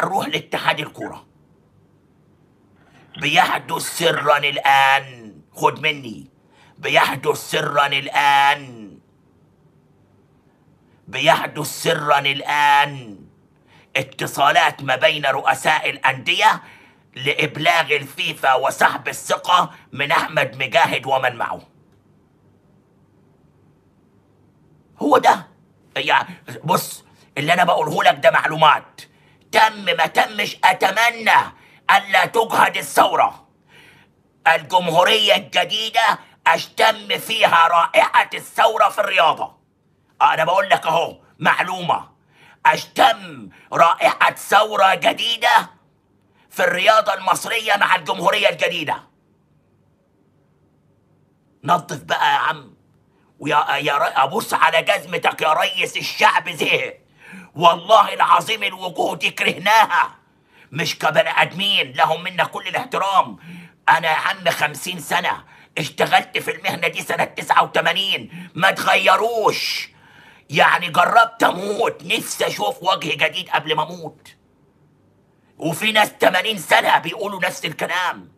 هنروح لاتحاد الكوره بيحدث سرا الان خد مني بيحدث سرا الان بيحدث سرا الان اتصالات ما بين رؤساء الانديه لابلاغ الفيفا وسحب الثقه من احمد مجاهد ومن معه هو ده يعني بص اللي انا بقوله لك ده معلومات تم ما تمش اتمنى الا تجهد الثوره الجمهوريه الجديده اشتم فيها رائحه الثوره في الرياضه انا بقول لك اهو معلومه اشتم رائحه ثوره جديده في الرياضه المصريه مع الجمهوريه الجديده نظف بقى يا عم ويا يا ر- ابص على جزمتك يا ريس الشعب زهق والله العظيم الوجوه دي كرهناها مش كبني ادمين لهم منا كل الاحترام انا يا عم خمسين سنه اشتغلت في المهنه دي سنه 89 ما تغيروش يعني جربت اموت نفسي اشوف وجه جديد قبل ما اموت وفي ناس 80 سنه بيقولوا نفس الكلام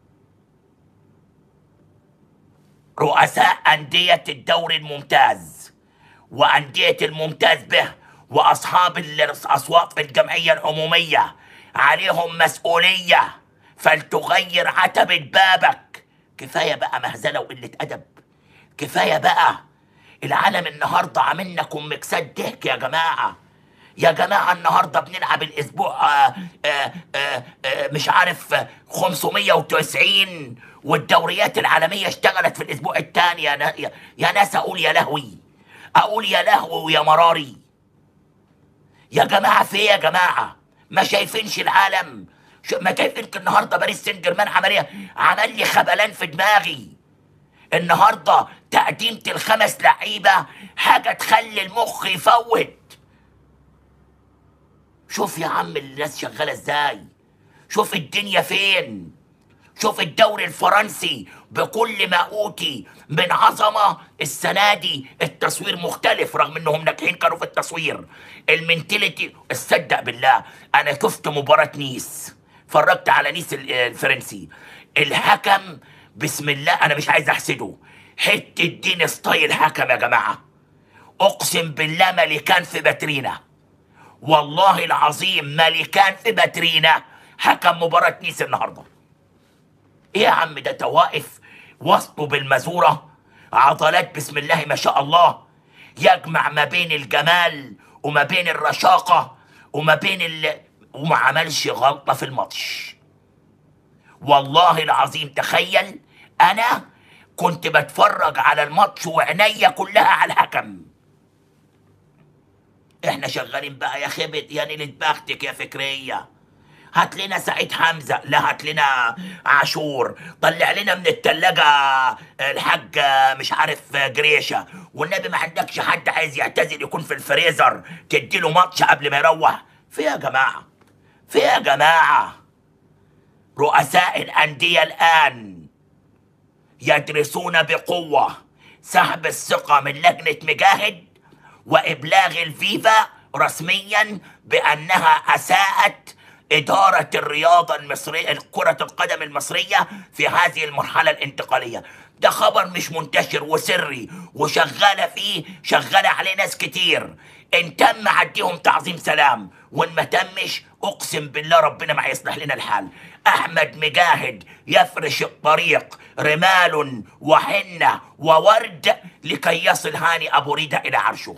رؤساء أندية الدوري الممتاز وأندية الممتاز به وأصحاب الأصوات في الجمعية العمومية عليهم مسؤولية فلتغير عتبة بابك كفاية بقى مهزلة وقلة أدب كفاية بقى العالم النهاردة عاملنا كوميكسات ضحك يا جماعة يا جماعة النهاردة بنلعب الأسبوع آه آه آه آه مش عارف آه، 590 والدوريات العالمية اشتغلت في الأسبوع الثاني يا, نا- يا, يا ناس أقول يا لهوي أقول يا لهوي ويا مراري يا جماعة في إيه يا جماعة ما شايفينش العالم شو ما شايفينك النهاردة باريس سان جيرمان عملية عمل لي خبلان في دماغي النهارده تقديمة الخمس لعيبة حاجة تخلي المخ يفوت شوف يا عم الناس شغالة ازاي شوف الدنيا فين شوف الدوري الفرنسي بكل ما اوتي من عظمه السنه دي التصوير مختلف رغم انهم ناجحين كانوا في التصوير المنتاليتي تصدق بالله انا شفت مباراه نيس اتفرجت على نيس ال- الفرنسي الحكم بسم الله انا مش عايز احسده حته دين ستايل حكم يا جماعه اقسم بالله ملكان في باترينا والله العظيم ملكان في باترينا حكم مباراه نيس النهارده ايه يا عم ده توائف وسطه بالمزورة عضلات بسم الله ما شاء الله يجمع ما بين الجمال وما بين الرشاقة وما بين ال... وما عملش غلطة في الماتش والله العظيم تخيل انا كنت بتفرج على الماتش وعينيا كلها على الحكم احنا شغالين بقى يا خبت يا نيلة بختك يا فكريه هات لنا سعيد حمزه لا هات لنا عاشور طلع لنا من التلاجة الحاج مش عارف جريشه والنبي ما عندكش حد عايز يعتزل يكون في الفريزر تديله ماتش قبل ما يروح في يا جماعه في يا جماعه رؤساء الانديه الان يدرسون بقوه سحب الثقه من لجنه مجاهد وابلاغ الفيفا رسميا بانها اساءت اداره الرياضه المصريه كره القدم المصريه في هذه المرحله الانتقاليه ده خبر مش منتشر وسري وشغاله فيه شغاله عليه ناس كتير ان تم عديهم تعظيم سلام وان ما تمش اقسم بالله ربنا ما هيصلح لنا الحال احمد مجاهد يفرش الطريق رمال وحنه وورد لكي يصل هاني ابو ريده الى عرشه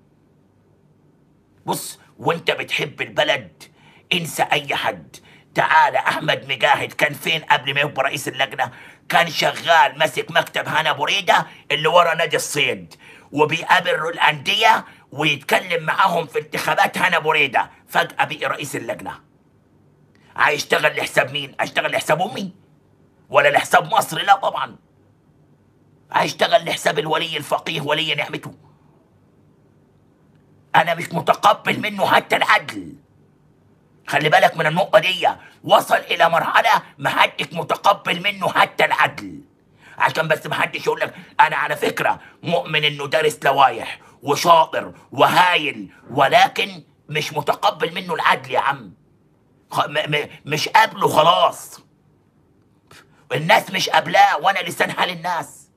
بص وانت بتحب البلد انسى اي حد تعالى احمد مجاهد كان فين قبل ما يبقى رئيس اللجنه كان شغال ماسك مكتب هنا بريده اللي ورا نادي الصيد وبيقابل الانديه ويتكلم معاهم في انتخابات هنا بريده فجاه بقي رئيس اللجنه هيشتغل لحساب مين هيشتغل لحساب امي ولا لحساب مصر لا طبعا هيشتغل لحساب الولي الفقيه ولي نعمته انا مش متقبل منه حتى العدل خلي بالك من النقطة دي وصل إلى مرحلة محدش متقبل منه حتى العدل عشان بس محدش يقول لك أنا على فكرة مؤمن إنه دارس لوايح وشاطر وهايل ولكن مش متقبل منه العدل يا عم خ... م... م... مش قابله خلاص الناس مش قابلاه وانا لسان حال الناس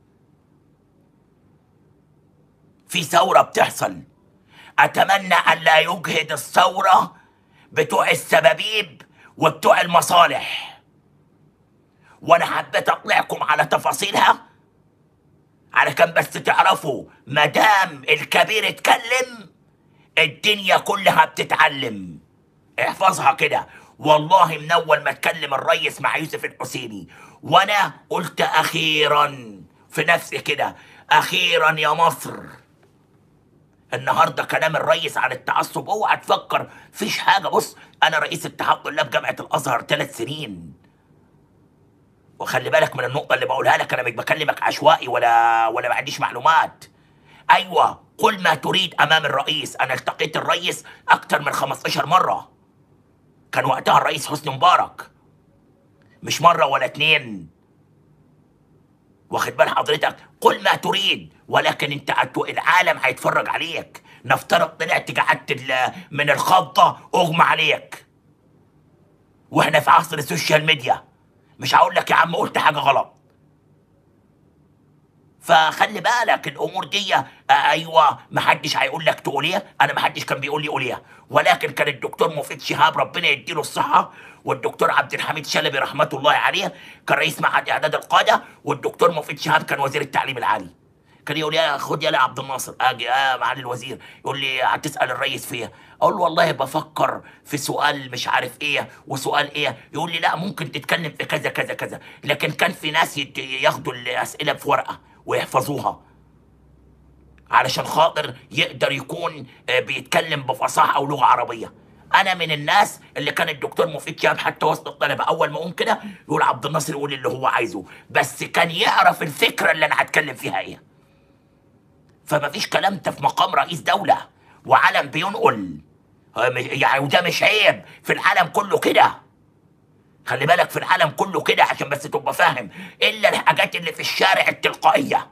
في ثورة بتحصل أتمنى أن لا يجهد الثورة بتوع السبابيب وبتوع المصالح وأنا حبيت أطلعكم على تفاصيلها علشان بس تعرفوا مدام الكبير اتكلم الدنيا كلها بتتعلم احفظها كده والله من اول ما اتكلم الريس مع يوسف الحسيني وانا قلت اخيرا في نفسي كده اخيرا يا مصر النهارده كلام الريس عن التعصب اوعى تفكر فيش حاجه بص انا رئيس اتحاد طلاب جامعه الازهر ثلاث سنين وخلي بالك من النقطه اللي بقولها لك انا مش بكلمك عشوائي ولا ولا ما عنديش معلومات ايوه قل ما تريد امام الرئيس انا التقيت الرئيس اكتر من 15 مره كان وقتها الرئيس حسني مبارك مش مره ولا اتنين واخد بال حضرتك قل ما تريد ولكن انت هت- العالم هيتفرج عليك نفترض طلعت قعدت ال- من الخضه اغمى عليك واحنا في عصر السوشيال ميديا مش هقول لك يا عم قلت حاجه غلط فخلي بالك الامور دي آه، ايوه ما حدش هيقول لك تقول ايه انا ما حدش كان بيقول لي قول ايه ولكن كان الدكتور مفيد شهاب ربنا يديله الصحه والدكتور عبد الحميد شلبي رحمه الله عليه كان رئيس معهد اعداد القاده والدكتور مفيد شهاب كان وزير التعليم العالي كان يقول يا خد يا عبد الناصر اجي اه معالي الوزير يقول لي هتسال الرئيس فيها اقول له والله بفكر في سؤال مش عارف ايه وسؤال ايه يقول لي لا ممكن تتكلم في كذا كذا كذا لكن كان في ناس يت- ياخدوا الاسئله في ورقه ويحفظوها علشان خاطر يقدر يكون آه، بيتكلم بفصاحه او لغه عربيه انا من الناس اللي كان الدكتور مفيد شهاب حتى وسط الطلبه اول ما اقوم كده يقول عبد الناصر يقول اللي هو عايزه بس كان يعرف الفكره اللي انا هتكلم فيها ايه فما فيش كلام انت في مقام رئيس دوله وعلم بينقل آه، مش- يعني وده مش عيب في العالم كله كده خلي بالك في العالم كله كده عشان بس تبقى فاهم الا الحاجات اللي في الشارع التلقائيه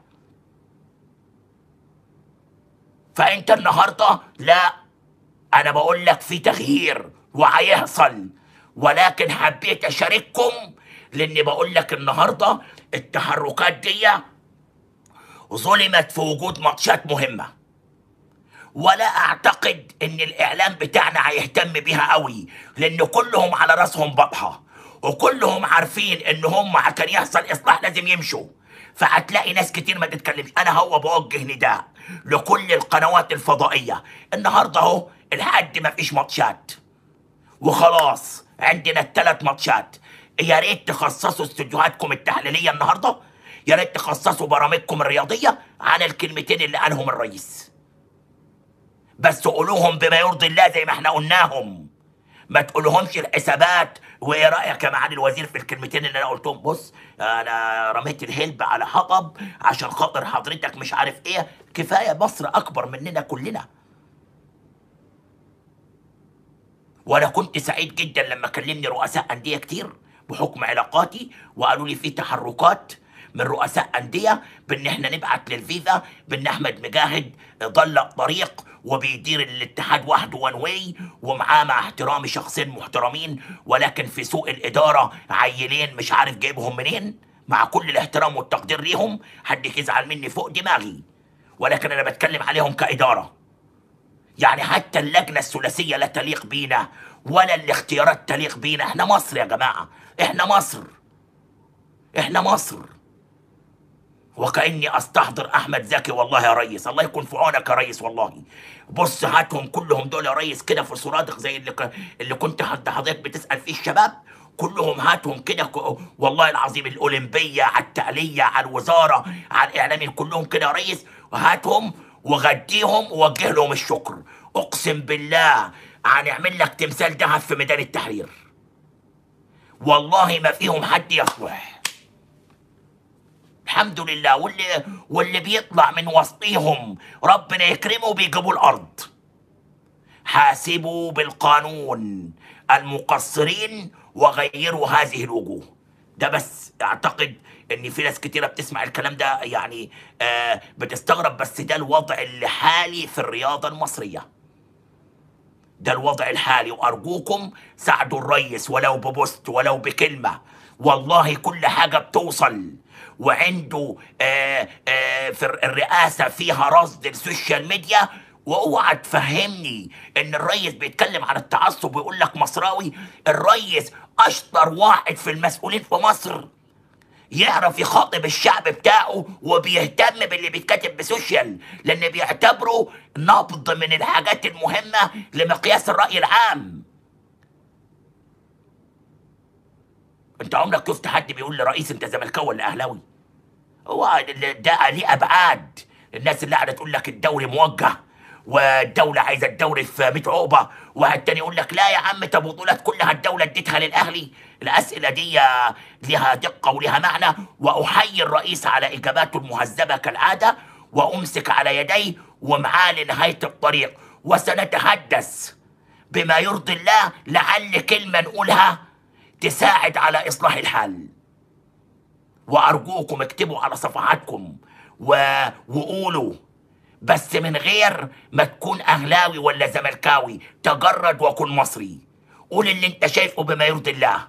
فانت النهارده لا انا بقول لك في تغيير وهيحصل ولكن حبيت اشارككم لاني بقول لك النهارده التحركات دي ظلمت في وجود ماتشات مهمه ولا اعتقد ان الاعلام بتاعنا هيهتم بيها قوي لان كلهم على راسهم بطحه وكلهم عارفين ان هم كان يحصل اصلاح لازم يمشوا فهتلاقي ناس كتير ما تتكلمش انا هو بوجه نداء لكل القنوات الفضائيه النهارده اهو لحد ما فيش ماتشات وخلاص عندنا الثلاث ماتشات يا ريت تخصصوا استوديوهاتكم التحليليه النهارده يا ريت تخصصوا برامجكم الرياضيه عن الكلمتين اللي قالهم الرئيس بس قولوهم بما يرضي الله زي ما احنا قلناهم ما تقولهمش الحسابات وايه رايك يا معالي الوزير في الكلمتين اللي انا قلتهم بص انا رميت الهلب على حطب عشان خاطر حضرتك مش عارف ايه كفايه مصر اكبر مننا كلنا وانا كنت سعيد جدا لما كلمني رؤساء انديه كتير بحكم علاقاتي وقالوا لي في تحركات من رؤساء انديه بان احنا نبعت للفيفا بان احمد مجاهد ضل طريق وبيدير الاتحاد وحده وان واي ومعاه مع احترامي شخصين محترمين ولكن في سوء الاداره عيلين مش عارف جايبهم منين مع كل الاحترام والتقدير ليهم حد يزعل مني فوق دماغي ولكن انا بتكلم عليهم كاداره يعني حتى اللجنة الثلاثية لا تليق بينا ولا الاختيارات تليق بينا احنا مصر يا جماعة احنا مصر احنا مصر وكأني استحضر احمد زكي والله يا ريس الله يكون في عونك يا ريس والله بص هاتهم كلهم دول يا ريس كده في صرادق زي اللي, ك... اللي كنت حد حضرتك بتسأل فيه الشباب كلهم هاتهم كده ك... والله العظيم الأولمبية على التعلية على الوزارة على الإعلامي كلهم كده يا ريس وهاتهم وغديهم ووجه لهم الشكر أقسم بالله هنعمل لك تمثال ذهب في ميدان التحرير والله ما فيهم حد يصلح الحمد لله واللي واللي بيطلع من وسطيهم ربنا يكرمه بيجيبوا الارض حاسبوا بالقانون المقصرين وغيروا هذه الوجوه ده بس اعتقد ان في ناس كتيره بتسمع الكلام ده يعني آه بتستغرب بس ده الوضع الحالي في الرياضه المصريه ده الوضع الحالي وارجوكم ساعدوا الريس ولو ببوست ولو بكلمه والله كل حاجه بتوصل وعنده آه آه في الرئاسه فيها رصد السوشيال ميديا واوعى تفهمني ان الريس بيتكلم عن التعصب ويقول لك مصراوي الريس اشطر واحد في المسؤولين في مصر يعرف يخاطب الشعب بتاعه وبيهتم باللي بيتكتب بسوشيال لان بيعتبره نبض من الحاجات المهمه لمقياس الراي العام انت عمرك شفت حد بيقول لرئيس انت زملكاوي ولا اهلاوي هو ده ليه ابعاد الناس اللي قاعده تقول لك الدوري موجه والدولة عايزة الدوري في 100 عقبة واحد تاني يقول لك لا يا عم طب بطولات كلها الدولة اديتها للأهلي الأسئلة دي لها دقة ولها معنى وأحيي الرئيس على إجاباته المهذبة كالعادة وأمسك على يديه ومعاه لنهاية الطريق وسنتحدث بما يرضي الله لعل كلمة نقولها تساعد على إصلاح الحال وأرجوكم اكتبوا على صفحاتكم و... وقولوا بس من غير ما تكون اهلاوي ولا زملكاوي تجرد وكن مصري قول اللي انت شايفه بما يرضي الله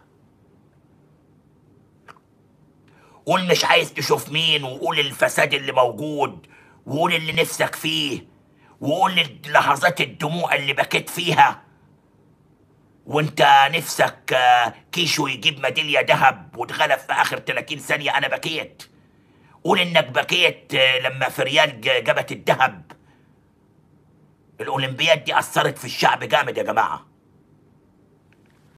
قول مش عايز تشوف مين وقول الفساد اللي موجود وقول اللي نفسك فيه وقول لحظات الدموع اللي بكيت فيها وانت نفسك كيشو يجيب ميدالية ذهب واتغلب في اخر 30 ثانية انا بكيت قول انك بكيت لما فريال جابت الذهب الاولمبياد دي اثرت في الشعب جامد يا جماعه